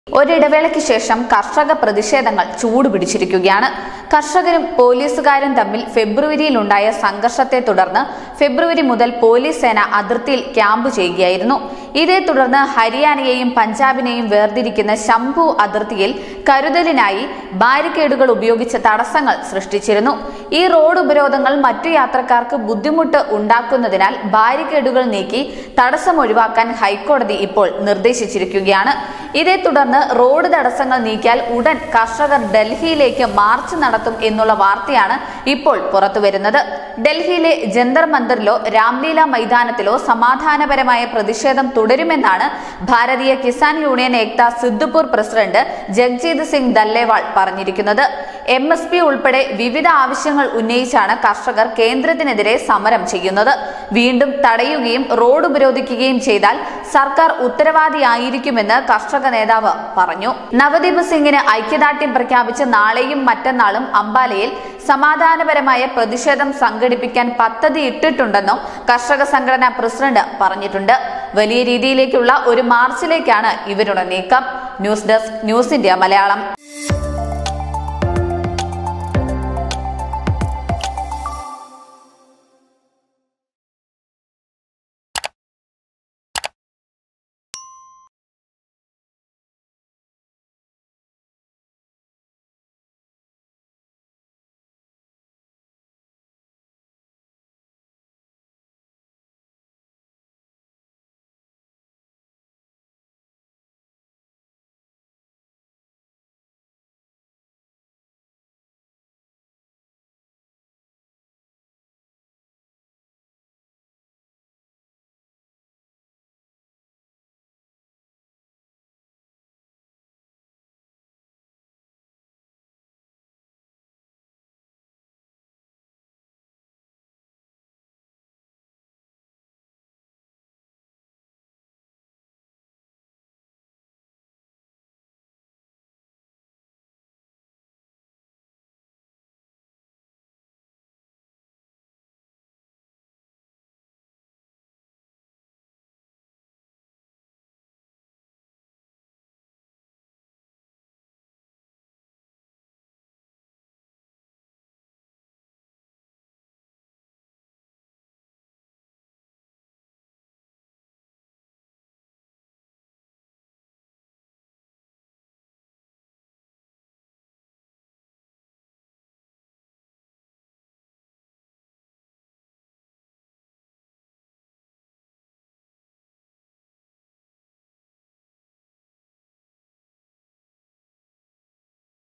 ഒരിടവേളയ്ക്ക് ശേഷം കർഷക പ്രതിഷേധങ്ങൾ ചൂടുപിടിച്ചിരിക്കുകയാണ് കർഷകരും പോലീസുകാരും തമ്മിൽ ഫെബ്രുവരിയിലുണ്ടായ സംഘർഷത്തെ തുടർന്ന് ഫെബ്രുവരി മുതൽ പോലീസ് സേന അതിർത്തിയിൽ ക്യാമ്പ് ചെയ്യുകയായിരുന്നു ഇതേ തുടർന്ന് ഹരിയാനയെയും പഞ്ചാബിനെയും വേർതിരിക്കുന്ന ശംഭു അതിർത്തിയിൽ കരുതലിനായി ബാരിക്കേഡുകൾ ഉപയോഗിച്ച് തടസ്സങ്ങൾ സൃഷ്ടിച്ചിരുന്നു ഈ റോഡ് ഉപരോധങ്ങൾ മറ്റു യാത്രക്കാർക്ക് ബുദ്ധിമുട്ട് ഉണ്ടാക്കുന്നതിനാൽ ബാരിക്കേഡുകൾ നീക്കി തടസ്സം ഒഴിവാക്കാൻ ഹൈക്കോടതി ഇപ്പോൾ നിർദ്ദേശിച്ചിരിക്കുകയാണ് ഇതേ തുടർന്ന് റോഡ് തടസ്സങ്ങൾ നീക്കിയാൽ ഉടൻ കർഷകർ ഡൽഹിയിലേക്ക് മാർച്ച് നടത്തും എന്നുള്ള വാർത്തയാണ് ഇപ്പോൾ പുറത്തുവരുന്നത് ഡൽഹിയിലെ ജന്തർ മന്ദിറിലോ രാംലീല മൈതാനത്തിലോ സമാധാനപരമായ പ്രതിഷേധം തുടരുമെന്നാണ് ഭാരതീയ കിസാൻ യൂണിയൻ ഏക്ത സിദ്ദുപൂർ പ്രസിഡന്റ് ജഗ്ജീത് സിംഗ് ദല്ലേവാൾ പറഞ്ഞിരിക്കുന്നത് എം എസ് പി ഉൾപ്പെടെ വിവിധ ആവശ്യങ്ങൾ ഉന്നയിച്ചാണ് കർഷകർ കേന്ദ്രത്തിനെതിരെ സമരം ചെയ്യുന്നത് വീണ്ടും തടയുകയും റോഡ് ഉപരോധിക്കുകയും ചെയ്താൽ സർക്കാർ ഉത്തരവാദിയായിരിക്കുമെന്ന് കർഷക നേതാവ് പറഞ്ഞു നവദീപ് സിംഗിന് ഐക്യദാർഢ്യം പ്രഖ്യാപിച്ച് നാളെയും മറ്റന്നാളും അംബാലയിൽ സമാധാനപരമായ പ്രതിഷേധം സംഘടിപ്പിക്കാൻ പദ്ധതി ഇട്ടിട്ടുണ്ടെന്നും കർഷക സംഘടനാ പ്രസിഡന്റ് പറഞ്ഞിട്ടുണ്ട് വലിയ രീതിയിലേക്കുള്ള ഒരു മാർച്ചിലേക്കാണ് ഇവരുടെ നീക്കം news desk news India Malayalam